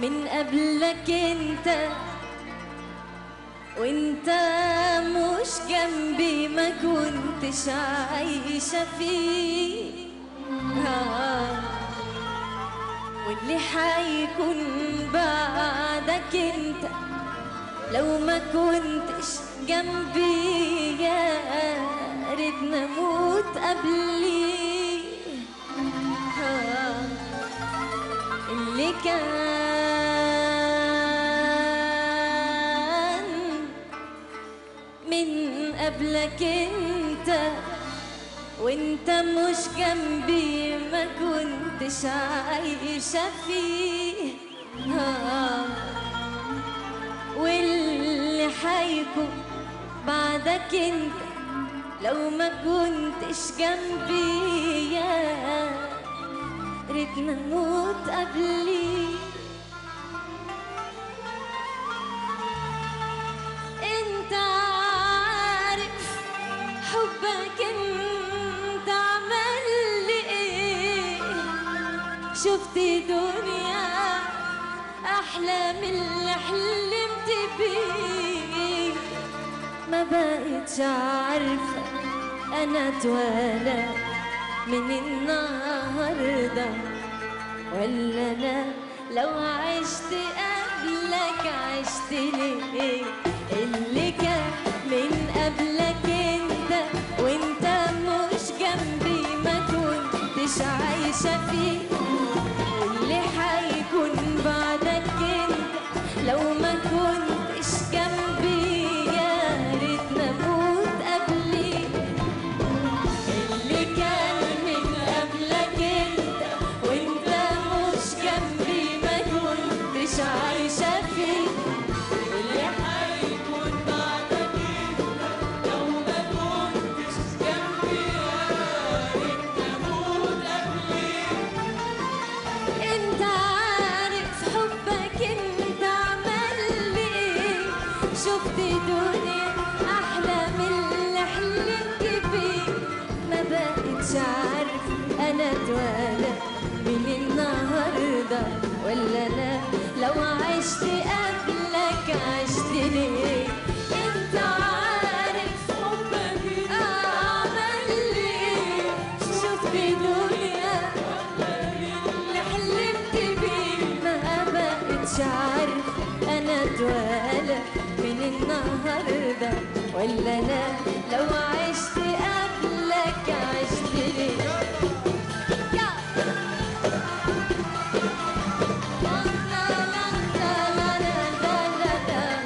من قبلك انت وانت مش جنبي ما كنتش عايشة فيه آه. واللي حيكون بعدك انت لو ما كنتش جنبي يا ريت نموت قبلي آه. اللي كان من قبلك انت وانت مش جنبي ما كنتش عايشة فيه آه. واللي حيكون بعدك انت لو ما كنتش جنبي يا ريت نموت قبلي انت عارف حبك انت عمل لي ايه شفت دنيا احلى من اللي حلمت بيه ما بقتش عارفه انا اتولى من النهارده ولا انا لو عشت قبلك عشت ليه اللي كان من قبلك انت وانت مش جنبي ما كنتش عايشة فيه واللي حيكون بعدك انت لو ما كنتش جنبي يا ريت نموت قبلي اللي كان من قبلك انت وانت مش جنبي ما كنتش عايشة فيه اللي حيكون بعدك انت لو ما كنتش جنبي يا ريت نموت قبلي انت عارف حبك انت عمل لي ايه شفت دنيا احلى من اللي حلمت بيه ما بقتش عارف انا اتولى من النهارده ولا انا لو عشت قبلك عشت ليه انت عارف حبك انت عمل لي ايه شفت دنيا اللي حلمت بيه ما بقتش عارف انا اتولى من النهارده ولا انا لو عشت قبلك عشت ليه يا. لا لا لا لا لا لا لا.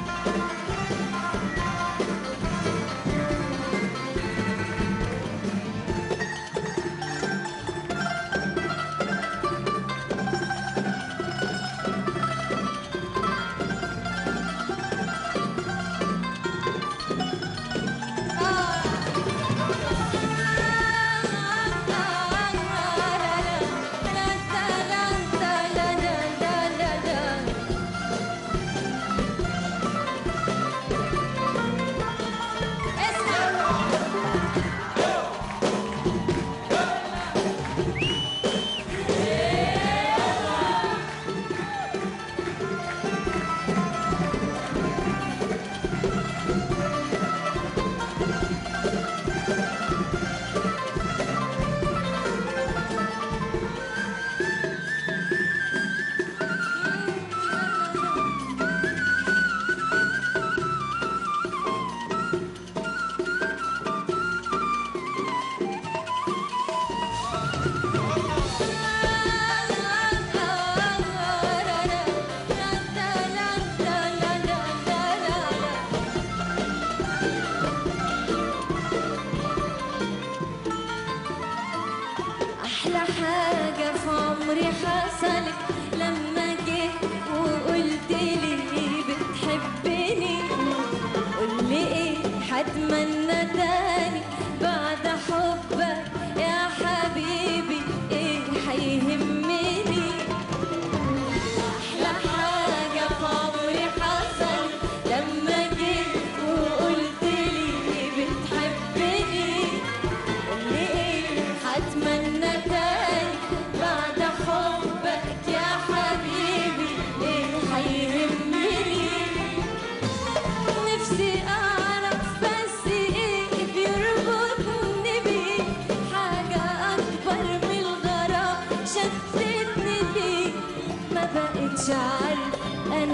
أحلى حاجة في عمري حصلت لما جيت وقلت لي بتحبني قول لي إيه هتمنى تاني بعد حبك يا حبيبي إيه هيهمني أحلى حاجة في عمري حصلت لما جيت وقلت لي بتحبني قولي ايه هتمنى تاني بعد حبك يا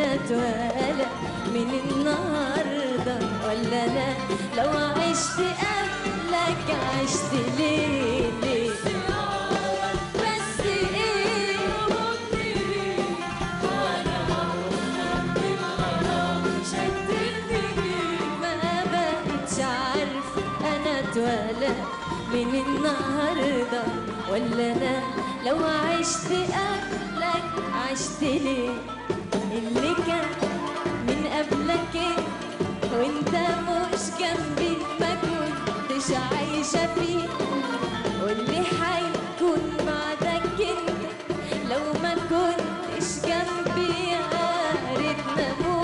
انا اتولى من النهارده ولا انا لو عشت قبلك عشت ليه ليه بس ايه ما بقتش عارف انا اتولى من النهارده ولا انا لو عشت قبلك عشت ليه اللي كان من قبلك انت وانت مش جنبي ما كنتش عايشه فيه واللي حيكون بعدك انت لو ما كنتش جنبي يا ريت نموت